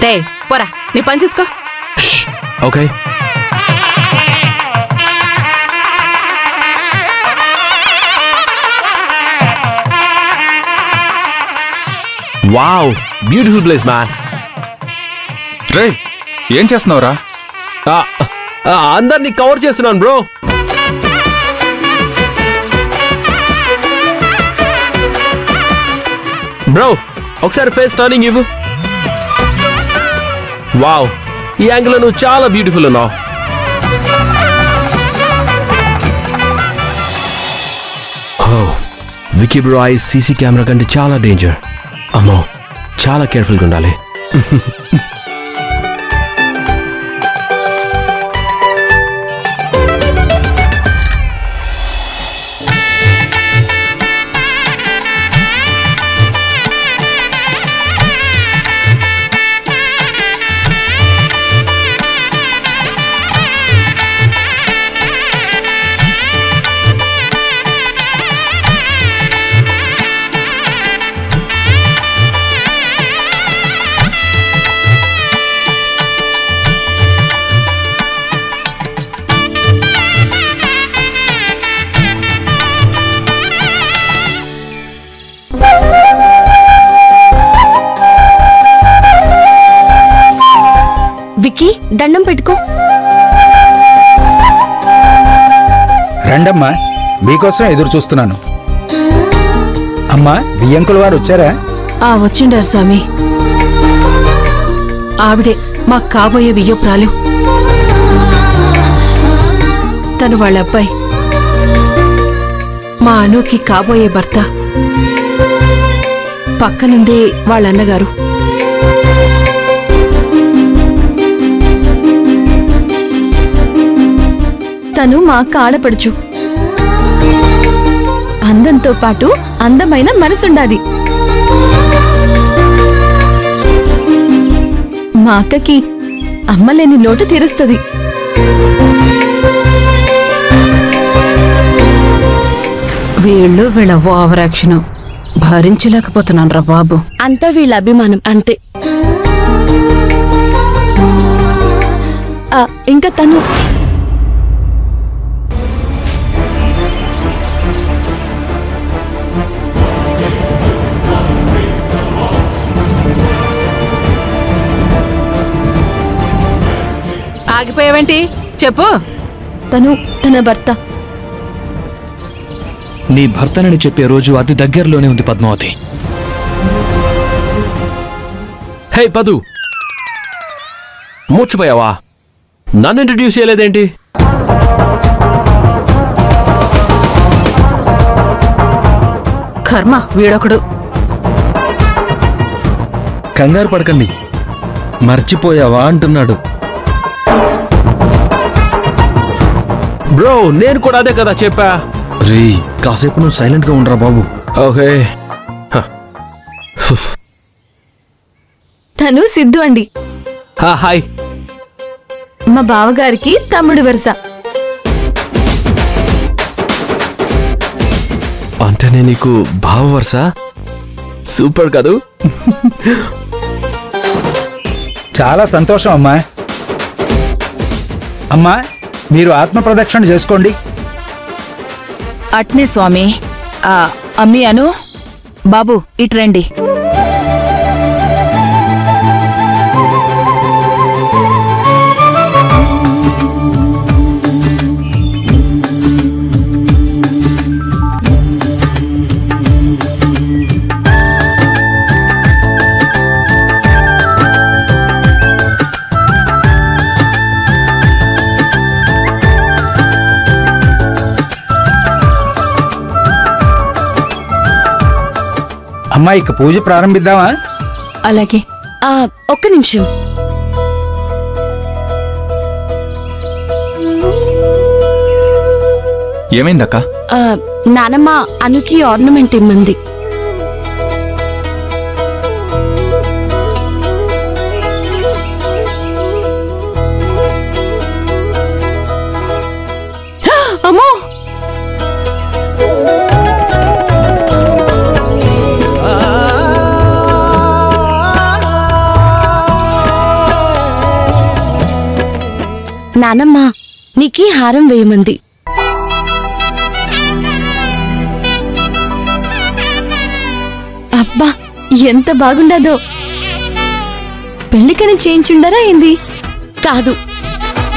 రే పోరా నీ పని చూసుకో okay wow beautiful place man రే ఏం చేస్తున్నావురా అందరినీ కవర్ చేస్తున్నాను బ్రో బ్రో ఒకసారి ఫేస్ టర్నింగ్ ఇవ్వు వావ్ ఈ యాంగిల్ నువ్వు చాలా బ్యూటిఫుల్ ఉన్నావు Vicky bro eye CC camera కంటే చాలా డేంజర్ అమ్మో చాలా కేర్ఫుల్గా ఉండాలి విక్కీ దండం పెట్టుకో రండమ్మా మీకోసం ఎదురు చూస్తున్నాను అమ్మా బియ్యంకుల వారు వచ్చారా ఆ వచ్చిండారు స్వామి ఆవిడే మాకు కాబోయే వియ్యపురాలు తను వాళ్ళ అబ్బాయి మా అనుకి కాబోయే భర్త పక్కనుందే వాళ్ళ అన్నగారు తను మా అక్క ఆడపడుచు అందంతో పాటు అందమైన మనసుండాది మా అక్కకి అమ్మలేని లోటు తీరుస్తుంది వీళ్ళు వీళ్ళ ఓవరాక్షన్ భరించలేకపోతున్నాను రా బాబు అంతా వీళ్ళ అభిమానం అంతే ఆ, ఇంకా తను ఆగిపోయావేంటి చెప్పు తను తన భర్త నీ భర్తనని చెప్పే రోజు అతి దగ్గరలోనే ఉంది పద్మావతి హే పదు మూర్చిపోయావా నన్ను ఇంట్రడ్యూస్ చేయలేదేంటి కర్మ వీడొకడు కంగారు పడకండి మర్చిపోయావా అంటున్నాడు బ్రో నేను కూడా అదే కదా చెప్పా రే కాసేపు నువ్వు సైలెంట్ గా ఉండరా బాబు ఓకే తను సిద్ధు అండి హాయ్ మా బావగారికి తమ్ముడు వరుస అంటే నేను నీకు భావ వరుస సూపర్ కదూ చాలా సంతోషం అమ్మా అమ్మా మీరు ఆత్మ ప్రదక్షిణ చేసుకోండి అట్నే స్వామి ఆ, అమ్మి అను బాబు ఇట్రండి అమ్మా ఇక పూజ ప్రారంభిద్దామా అలాగే ఆ, ఒక్క నిమిషం ఏమైందక్క ఆ, నానమ్మ అనుకి ఆర్నమెంట్ ఇమ్మంది అమ్మో ఆ నానమ్మ నీకీ హారం వేయమంది అబ్బా ఎంత బాగుండదో పెళ్లికని చేయించుండరా ఏంది కాదు